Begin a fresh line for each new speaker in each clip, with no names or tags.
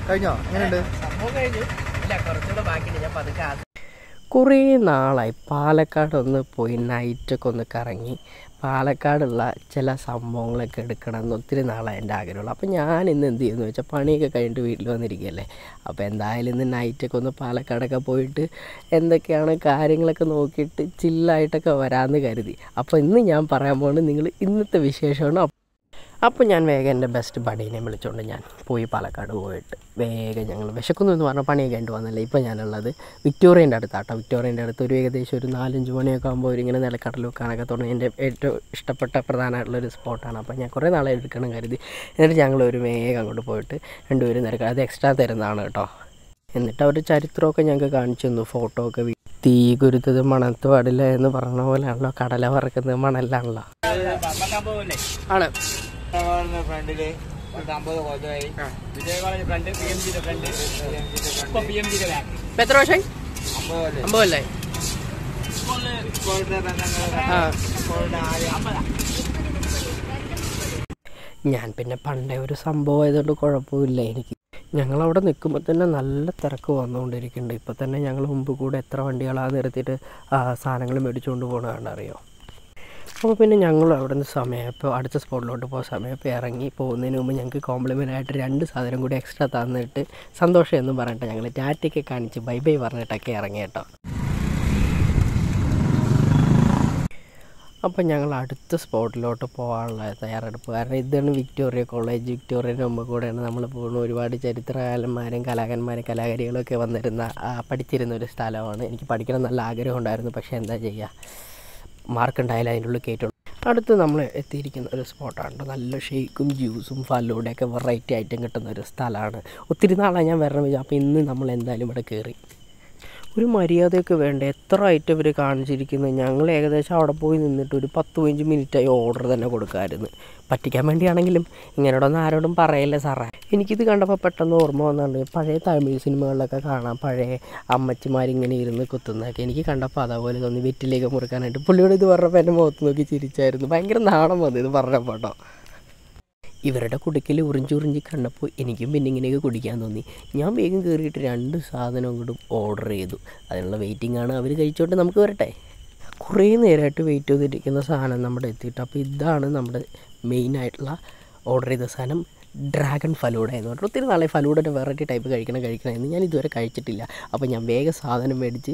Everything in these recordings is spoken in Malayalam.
കഴിഞ്ഞോ എങ്ങനെയുണ്ട്
സംഭവം കഴിഞ്ഞു ഇല്ല കുറച്ചുകൂടെ ബാക്കിയുണ്ട് ഞാൻ പതുക്കെ ആസ്വദിക്കാം.
കുറേ നാളായി പാലക്കാട് ഒന്ന് പോയി നൈറ്റൊക്കെ ഒന്ന് കറങ്ങി പാലക്കാടുള്ള ചില സംഭവങ്ങളൊക്കെ എടുക്കണം എന്ന് ഒത്തിരി നാളായി എൻ്റെ ആഗ്രഹമുള്ളൂ അപ്പോൾ ഞാൻ ഇന്ന് എന്ത് ചെയ്യുന്നു വെച്ചാൽ പണിയൊക്കെ കഴിഞ്ഞിട്ട് വീട്ടിൽ വന്നിരിക്കുകയല്ലേ അപ്പോൾ എന്തായാലും ഇന്ന് നൈറ്റൊക്കെ ഒന്ന് പാലക്കാടൊക്കെ പോയിട്ട് എന്തൊക്കെയാണ് കാര്യങ്ങളൊക്കെ നോക്കിയിട്ട് ചില്ലായിട്ടൊക്കെ വരാമെന്ന് കരുതി അപ്പോൾ ഇന്ന് ഞാൻ പറയാൻ പോകുന്നത് നിങ്ങൾ ഇന്നത്തെ വിശേഷമാണ് അപ്പോൾ ഞാൻ വേഗം എൻ്റെ ബെസ്റ്റ് ബഡീനെ വിളിച്ചുകൊണ്ട് ഞാൻ പോയി പാലക്കാട് പോയിട്ട് വേഗം ഞങ്ങൾ വിശക്കുന്നു എന്ന് പറഞ്ഞാൽ പണിയൊക്കെ കഴിഞ്ഞിട്ട് വന്നല്ലേ ഇപ്പോൾ ഞാനുള്ളത് വിക്ടോറിയൻ്റെ അടുത്താട്ടോ വിക്ടോറിയൻ്റെ അടുത്ത് ഒരു ഏകദേശം ഒരു നാലഞ്ച് മണിയൊക്കെ ആകുമ്പോൾ ഇങ്ങനെ നിലക്കടൽ വെക്കാനൊക്കെ തുടങ്ങി എൻ്റെ ഏറ്റവും ഇഷ്ടപ്പെട്ട പ്രധാനമായിട്ടുള്ളൊരു സ്പോട്ടാണ് അപ്പോൾ ഞാൻ കുറേ നാളെ എടുക്കണം കരുതി എന്നിട്ട് ഞങ്ങൾ ഒരു വേഗം അങ്ങോട്ട് പോയിട്ട് രണ്ടുപേരും നിരക്കുക അത് എക്സ്ട്രാ തരുന്നതാണ് കേട്ടോ എന്നിട്ട് അവർ ചരിത്രമൊക്കെ ഞങ്ങൾക്ക് കാണിച്ചു തന്നു ഫോട്ടോ ഒക്കെ വി- തീ കുരുത്തത് മണത്ത് പാടില്ല എന്ന് പറഞ്ഞ പോലെയാണല്ലോ കടല വറക്കുന്നത് മണലാണല്ലോ ആണ്
ഫ്രണ്ടില് അമ്പത് കൊല്ലമായി Vijaya college front P M ജിയുടെ ഫ്രണ്ട് ഇപ്പൊ പി എം ജിയുടെ ബാക്ക്
ഇപ്പം എത്ര വർഷം
അമ്പത് കൊല്ലം
അമ്പതല്ലേ
ഇപ്പോഴത്തെ ബന്ധങ്ങൾ
ആ
ഇപ്പോഴത്തെ ആദ്യം അമ്പതാ
ഞാൻ പിന്നെ പണ്ടേ ഒരു സംഭവം ആയതുകൊണ്ട് കുഴപ്പമില്ല എനിക്ക് ഞങ്ങളവിടെ നിൽക്കുമ്പോൾ തന്നെ നല്ല തിരക്ക് വന്നുകൊണ്ടിരിക്കുന്നുണ്ട് ഇപ്പോൾ തന്നെ ഞങ്ങൾ മുമ്പ് കൂടെ എത്ര വണ്ടികളാണ് നിർത്തിയിട്ട് ആ, സാധനങ്ങൾ മേടിച്ചുകൊണ്ട് പോകണതാണ് അറിയോ അപ്പോൾ പിന്നെ ഞങ്ങൾ അവിടെ നിന്ന് സമയപ്പോൾ അടുത്ത സ്പോട്ടിലോട്ട് പോകാൻ സമയപ്പോൾ ഇറങ്ങി പോകുന്നതിന് മുമ്പ് ഞങ്ങൾക്ക് കോംപ്ലിമെൻ്റ് ആയിട്ട് രണ്ട് സാധനം കൂടി എക്സ്ട്രാ തന്നിട്ട് സന്തോഷം എന്ന് പറഞ്ഞിട്ട് ഞങ്ങൾ ടാറ്റയ്ക്ക് കാണിച്ച് ബൈ ബൈ പറഞ്ഞിട്ടൊക്കെ ഇറങ്ങി കേട്ടോ അപ്പം ഞങ്ങൾ അടുത്ത സ്പോട്ടിലോട്ട് പോകാനുള്ള തയ്യാറെടുപ്പ് കാരണം ഇതാണ് വിക്ടോറിയ കോളേജ് വിക്ടോറിയൻ്റെ മുമ്പ് കൂടെയാണ് നമ്മൾ പോകുന്ന ഒരുപാട് ചരിത്രകാരന്മാരും കലാകാരന്മാരും കലാകാരികളൊക്കെ വന്നിരുന്ന ആ, പഠിച്ചിരുന്ന ഒരു സ്ഥലമാണ് എനിക്ക് പഠിക്കണം നല്ല ആഗ്രഹം ഉണ്ടായിരുന്നു പക്ഷേ എന്താ ചെയ്യുക മാർക്ക് ഉണ്ടായാലും അതിൻ്റെ ഉള്ളിൽ കയറ്റുള്ളൂ അടുത്ത് നമ്മൾ എത്തിയിരിക്കുന്ന ഒരു സ്പോട്ടാണ് നല്ല ഷേക്കും ജ്യൂസും ഫലൂടെയൊക്കെ വെറൈറ്റി ഐറ്റം കിട്ടുന്ന ഒരു സ്ഥലമാണ് ഒത്തിരി നാളായി ഞാൻ വരണം വിചാരിച്ചു അപ്പോൾ ഇന്ന് നമ്മൾ എന്തായാലും ഇവിടെ കയറി ഒരു മര്യാദയൊക്കെ വേണ്ട എത്ര ഐറ്റം ഇവർ കാണിച്ചിരിക്കുന്നത് ഞങ്ങൾ ഏകദേശം അവിടെ പോയി നിന്നിട്ട് ഒരു പത്ത് പതിനഞ്ച് മിനിറ്റായി ഓർഡർ തന്നെ കൊടുക്കാമായിരുന്നു പറ്റിക്കാൻ വേണ്ടിയാണെങ്കിലും ഇങ്ങനെയോടൊന്നും ആരോടും പറയല്ലേ സാറേ എനിക്കിത് കണ്ടപ്പോൾ പെട്ടെന്ന് ഓർമ്മ വന്നുണ്ട് പഴയ തമിഴ് സിനിമകളിലൊക്കെ കാണാം പഴയ അമ്മച്ചിമാരിങ്ങനെ ഇരുന്ന് കുത്തുന്നതൊക്കെ എനിക്ക് കണ്ടപ്പോൾ അതേപോലെ തോന്നി വെറ്റിലേക്ക് മുറുക്കാനായിട്ട് പുള്ളിയോട് ഇത് പറഞ്ഞപ്പോൾ എൻ്റെ മുഖത്ത് നോക്കി ചിരിച്ചായിരുന്നു ഭയങ്കര നാണം വന്നു ഇത് പറഞ്ഞപ്പോൾ കേട്ടോ ഇവരുടെ കുടുക്കിൽ ഉറിഞ്ചി ഉറിഞ്ചി കണ്ടപ്പോൾ എനിക്കും പിന്നെ ഇങ്ങനെയൊക്കെ കുടിക്കാൻ തോന്നി ഞാൻ വേഗം കയറിയിട്ട് രണ്ട് സാധനം ഇങ്ങോട്ടും ഓർഡർ ചെയ്തു അതിനുള്ള വെയിറ്റിംഗ് ആണ് അവർ കഴിച്ചോട്ട് നമുക്ക് വരട്ടെ കുറേ നേരമായിട്ട് വെയിറ്റ് ചെയ്തിരിക്കുന്ന സാധനം നമ്മുടെ എത്തിയിട്ട് അപ്പോൾ ഇതാണ് നമ്മുടെ മെയിനായിട്ടുള്ള ഓർഡർ ചെയ്ത സാധനം ഡ്രാഗൺ ഫലൂഡ എന്ന് പറഞ്ഞിട്ട് ഒത്തിരി നാളെ ഫലൂഡൻ്റെ വെറൈറ്റി ടൈപ്പ് കഴിക്കണം കഴിക്കണം എന്ന് ഞാൻ ഇതുവരെ കഴിച്ചിട്ടില്ല അപ്പോൾ ഞാൻ വേഗം സാധനം മേടിച്ച്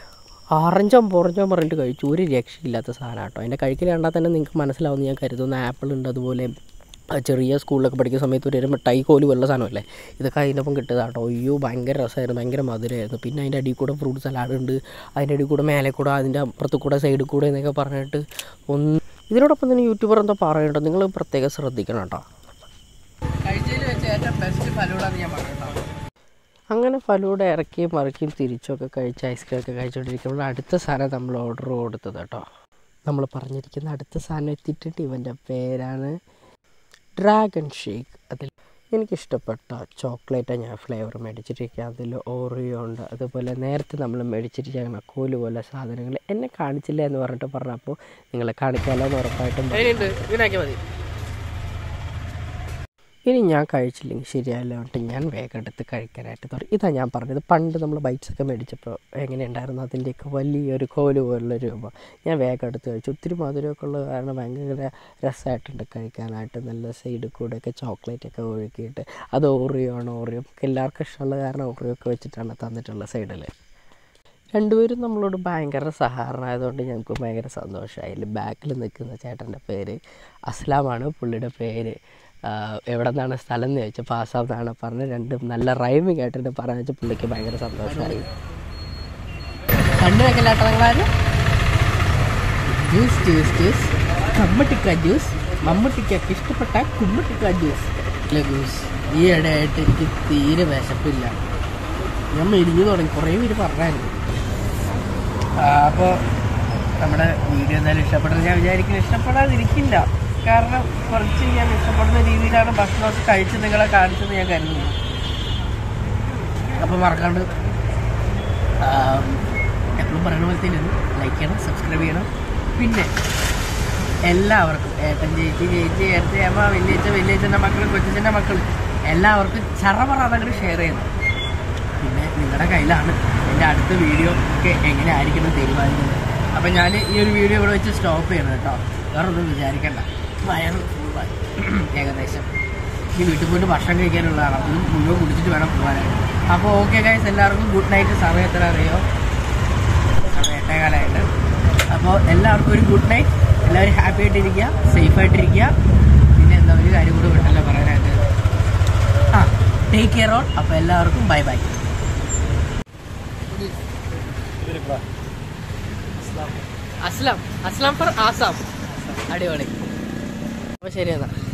ആറഞ്ചോ പൊറഞ്ചോ പറഞ്ഞിട്ട് കഴിച്ചു ഒരു രക്ഷയില്ലാത്ത സാധനം കേട്ടോ എൻ്റെ കഴിക്കൽ കണ്ടാൽ തന്നെ നിങ്ങൾക്ക് മനസ്സിലാവുമെന്ന് ഞാൻ കരുതുന്നു ആപ്പിൾ ഉണ്ട് അതുപോലെ ആ ചെറിയ സ്കൂളിലൊക്കെ പഠിക്കുന്ന സമയത്ത് ഒരു മിഠായി കോല് വെള്ള സാധനമല്ലേ ഇതൊക്കെ അതിൻ്റെ ഒപ്പം കിട്ടുക കേട്ടോ അയ്യോ ഭയങ്കര രസമായിരുന്നു ഭയങ്കര മധുരമായിരുന്നു പിന്നെ അതിൻ്റെ അടിയിൽ കൂടെ ഫ്രൂട്ട് സലാഡ് ഉണ്ട് അതിൻ്റെ അടിയിൽ കൂടെ മേലെ കൂടെ അതിൻ്റെ അപ്പുറത്ത് കൂടെ സൈഡിൽ കൂടെ എന്നൊക്കെ പറഞ്ഞിട്ട് ഒന്ന് ഇതിനോടൊപ്പം തന്നെ യൂട്യൂബർ എന്താ പറയണ്ടോ നിങ്ങൾ പ്രത്യേകം ശ്രദ്ധിക്കണം കേട്ടോ
കഴിച്ചതിൽ വെച്ച് ഏറ്റവും ബെസ്റ്റ് ഫലൂടാന്ന് ഞാൻ പറഞ്ഞിട്ടുണ്ടോ
അങ്ങനെ ഫലൂടെ ഇറക്കിയും മറിക്കിയും തിരിച്ചൊക്കെ കഴിച്ച് ഐസ്ക്രീം ഒക്കെ കഴിച്ചുകൊണ്ടിരിക്കുമ്പോൾ അടുത്ത സാധനം നമ്മൾ ഓർഡർ കൊടുത്തത് കേട്ടോ നമ്മൾ പറഞ്ഞിരിക്കുന്ന അടുത്ത സാധനം എത്തിയിട്ടുണ്ട് ഇവൻ്റെ പേരാണ് ഡ്രാഗൺ ഷേക്ക് അതിൽ എനിക്കിഷ്ടപ്പെട്ട ചോക്ലേറ്റാണ് ഞാൻ ഫ്ലേവർ മേടിച്ചിരിക്കുക അതിൽ ഓറിയോ ഉണ്ട് അതുപോലെ നേരത്തെ നമ്മൾ മേടിച്ചിരിക്കുന്ന കോല് പോലെ സാധനങ്ങൾ എന്നെ കാണിച്ചില്ല എന്ന് പറഞ്ഞിട്ട് പറഞ്ഞപ്പോൾ നിങ്ങളെ കാണിക്കാമല്ലോ എന്ന് ഉറപ്പായിട്ടും പറഞ്ഞു.
അതിനുണ്ട് ഇതിനാക്കിയാൽ മതി
ഇനി ഞാൻ കഴിച്ചില്ലെങ്കിൽ ശരിയല്ല എന്നിട്ട് ഞാൻ വേഗം എടുത്ത് കഴിക്കാനായിട്ട് തുടങ്ങി ഇതാ ഞാൻ പറഞ്ഞത് പണ്ട് നമ്മൾ ബൈറ്റ്സ് ഒക്കെ മേടിച്ചപ്പോൾ എങ്ങനെയുണ്ടായിരുന്നു അതിൻ്റെയൊക്കെ വലിയൊരു കോല് പോലുള്ള രൂപം ഞാൻ വേഗം എടുത്ത് കഴിച്ചു ഒത്തിരി മധുരമൊക്കെ ഉള്ളത് കാരണം ഭയങ്കര രസമായിട്ടുണ്ട് കഴിക്കാനായിട്ട് നല്ല സൈഡിൽ കൂടെയൊക്കെ ചോക്ലേറ്റ് ഒക്കെ ഒഴുക്കിയിട്ട് അത് ഓറിയോ ആണ് ഓറിയോ എല്ലാവർക്കും ഇഷ്ടമുള്ള കാരണം ഓറിയോ ഒക്കെ വെച്ചിട്ടാണ് തന്നിട്ടുള്ളത് സൈഡിൽ രണ്ടുപേരും നമ്മളോട് ഭയങ്കര സഹകരണമായതുകൊണ്ട് ഞങ്ങൾക്ക് ഭയങ്കര സന്തോഷമായി ബാക്കിൽ നിൽക്കുന്ന ചേട്ടൻ്റെ പേര് അസ്ലാമാണ് പുള്ളിയുടെ പേര് ആഹ് എവിടെ നിന്നാണ് സ്ഥലം എന്ന് ചോദിച്ചപ്പോൾ ആസാം എന്നാണ് പറഞ്ഞത് രണ്ടും നല്ല റൈമിങ് ആയിട്ട് പറഞ്ഞു വെച്ചാൽ പുള്ളിക്ക് ഭയങ്കര സന്തോഷമായി
കണ്ണു വെക്കലാട്ടോ നിങ്ങളാരും ജ്യൂസ് ജ്യൂസ് ജ്യൂസ് കമ്മട്ടിക്ക ജ്യൂസ് മമ്മട്ടിക്കൊക്കെ ഇഷ്ടപ്പെട്ട കുമ്മട്ടിക്ക ജ്യൂസ് ഇല്ല ജ്യൂസ് ഈ ഇടയായിട്ട് എനിക്ക് തീരെ വിശപ്പില്ല ഞാൻ മെലിഞ്ഞു തുടങ്ങി കുറേ പേര് പറഞ്ഞായിരുന്നു അപ്പോൾ നമ്മുടെ വീഡിയോ എന്തായാലും ഇഷ്ടപ്പെട്ടെന്ന് ഞാൻ വിചാരിക്കുന്നു ഇഷ്ടപ്പെടാതിരിക്കില്ല കാരണം കുറച്ച് ഞാൻ ഇഷ്ടപ്പെടുന്ന രീതിയിലാണ് ഭക്ഷണമൊക്കെ കഴിച്ച് നിങ്ങളെ കാണിച്ചെന്ന് ഞാൻ കരുതുന്നു അപ്പോൾ മറക്കാണ്ട് എപ്പോഴും പറയുന്ന പോലെ തന്നെ ലൈക്ക് ചെയ്യണം സബ്സ്ക്രൈബ് ചെയ്യണം പിന്നെ എല്ലാവർക്കും ഏട്ടൻ ചേച്ചി ചേച്ചി ഏട്ടത്തി അമ്മ വലിയച്ഛൻ വലിയച്ഛൻ്റെ മക്കൾ കൊച്ചച്ഛൻ്റെ മക്കൾ എല്ലാവർക്കും ചറപറ അതങ്ങോട്ട് ഷെയർ ചെയ്യുന്നു പിന്നെ നിങ്ങളുടെ കയ്യിലാണ് എൻ്റെ അടുത്ത വീഡിയോ ഒക്കെ എങ്ങനെ ആയിരിക്കണം തീരുമാനിക്കുന്നത് അപ്പം ഞാൻ ഈ ഒരു വീഡിയോ ഇവിടെ വെച്ച് സ്റ്റോപ്പ് ചെയ്യണം കേട്ടോ വേറെ ഒന്നും വിചാരിക്കണ്ട വയറ് ഫുള്ളായി ഏകദേശം ഈ വീട്ടിൽ പോയിട്ട് ഭക്ഷണം കഴിക്കാനുള്ളതാണ് അപ്പം ഇത് മുഴുവൻ കുടിച്ചിട്ട് വേണം പോകാനായിട്ട് അപ്പോൾ ഓക്കെ ഗൈസ് എല്ലാവർക്കും ഗുഡ് നൈറ്റ് സമയം എത്ര അറിയോ സമയം എട്ടേകാലമായിട്ട് അപ്പോൾ എല്ലാവർക്കും ഒരു ഗുഡ് നൈറ്റ് എല്ലാവരും ഹാപ്പി ആയിട്ടിരിക്കുക സേഫ് ആയിട്ടിരിക്കുക പിന്നെ എന്താ ഒരു കാര്യം കൂടെ വിട്ടല്ലോ പറയാനായിട്ട് ആ ടേക്ക് കെയർ ഓൺ അപ്പോൾ എല്ലാവർക്കും ബൈ ബൈ അസ്ലാം അസ്ലാം ഫോർ ആസാം അടിപൊളി അപ്പോൾ ശരി എന്നാ